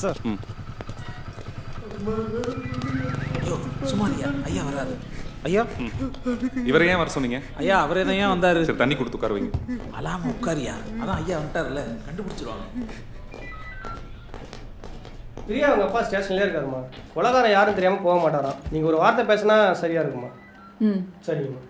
sir ஐயோ சும்மா ஐயா ஐயா வராது ஐயா இவரை ஏன் வர சொன்னீங்க ஐயா அவரே தான் ஏன் வந்தாரு சரி தண்ணி கொடுத்து உட்கார வைங்க அலாம உட்காரியா அதான் ஐயா வந்துட்டார்ல கண்டுபிடிச்சிருவாங்க பிரியா அவங்க அப்பா ஸ்டேஷன்லேயே இருக்காருமா கொலகாரன் யாரும் தெரியாமல் போக மாட்டாராம் நீங்கள் ஒரு வார்த்தை பேசினா சரியாக இருக்குமா ம் சரிங்கம்மா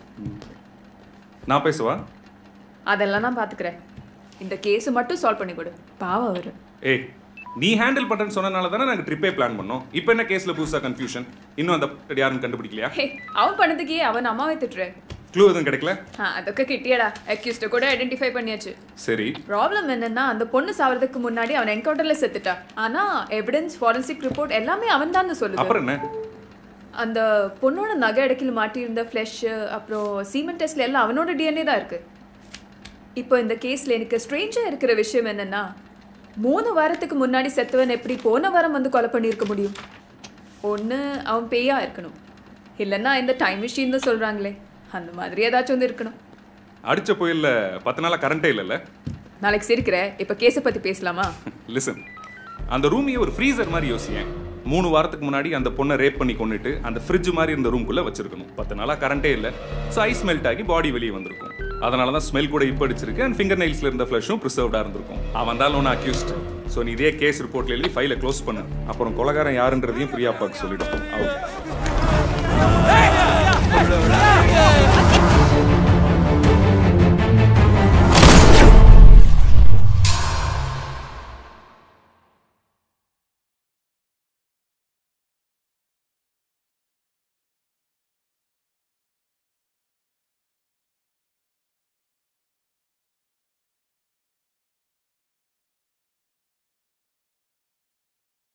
நான் பேசுவா அதெல்லாம் நான் பார்த்துக்கிறேன் இந்த கேஸை மட்டும் சால்வ் பண்ணி கொடு பாவம் அவர் ஏய் நீ ஹேண்டில் பண்றேன்னு சொன்னனால தானே நாங்கள் ட்ரிப்பே பிளான் பண்ணோம் இப்போ என்ன கேஸில் புதுசாக கன்ஃபியூஷன் இன்னும் அந்த யாரும் கண்டுபிடிக்கலையா ஹே அவன் பண்ணதுக்கே அவன் அம்மாவை திட்டுற க்ளூ எதுவும் கிடைக்கல ஆ அതൊക്കെ கிட்டியடா அக்யூஸ்ட கூட ஐடென்டிஃபை பண்ணியாச்சு சரி ப்ராப்ளம் என்னன்னா அந்த பொண்ணு சாவறதுக்கு முன்னாடி அவன் என்கவுண்டர்ல செத்துட்டா ஆனா எவிடன்ஸ் ஃபாரன்சிக் ரிப்போர்ட் எல்லாமே அவன் தான் சொல்லுது அப்புறம் என்ன அந்த பொண்ணோட நகை இடக்கில் மாட்டியிருந்த ஃப்ளஷ் அப்புறம் சீமெண்ட் டெஸ்ட்ல எல்லாம் அவனோட டிஎன்ஏ தான் இருக்கு இப்போ இந்த கேஸ்ல எனக்கு ஸ்ட்ரேஞ்சா இருக்கிற விஷயம் என்னன்னா மூணு வாரத்துக்கு முன்னாடி செத்தவன் எப்படி போன வாரம் வந்து கொலை பண்ணியிருக்க முடியும் ஒன்று அவன் பேயா இருக்கணும் இல்லைன்னா இந்த டைம் மிஷின் தான் சொல்றாங்களே அந்த மாதிரி ஏதாச்சும் வந்து இருக்கணும் அடிச்ச புயல்ல பத்து நாளா கரண்டே இல்லைல்ல நாளைக்கு சிரிக்கிற இப்போ கேஸை பத்தி பேசலாமா லிசன் அந்த ரூமையே ஒரு ஃப்ரீசர் மாதிரி யோசியேன் மூணு வாரத்துக்கு முன்னாடி அந்த பொண்ணை ரேப் பண்ணி கொண்டுட்டு அந்த ஃப்ரிட்ஜ் மாதிரி இருந்த ரூம்குள்ளே வச்சிருக்கணும் பத்து நாளாக கரண்டே இல்லை ஸோ ஐஸ் மெல்ட் ஆகி பாடி வெளியே வந்திருக்கும் அதனால தான் ஸ்மெல் கூட இப்போ அடிச்சிருக்கு அண்ட் ஃபிங்கர் நெயில்ஸில் இருந்த ஃப்ளஷும் ப்ரிசர்வ்டாக இருந்திருக்கும் அவன் தான் ஒன்று அக்யூஸ்ட் ஸோ நீ இதே கேஸ் ரிப்போர்ட்ல எழுதி ஃபைலை க்ளோஸ் பண்ணு அப்புறம் கொலகாரன் யாருன்றதையும் பிரியாப்பாக்கு சொல்லிடும் அவுட்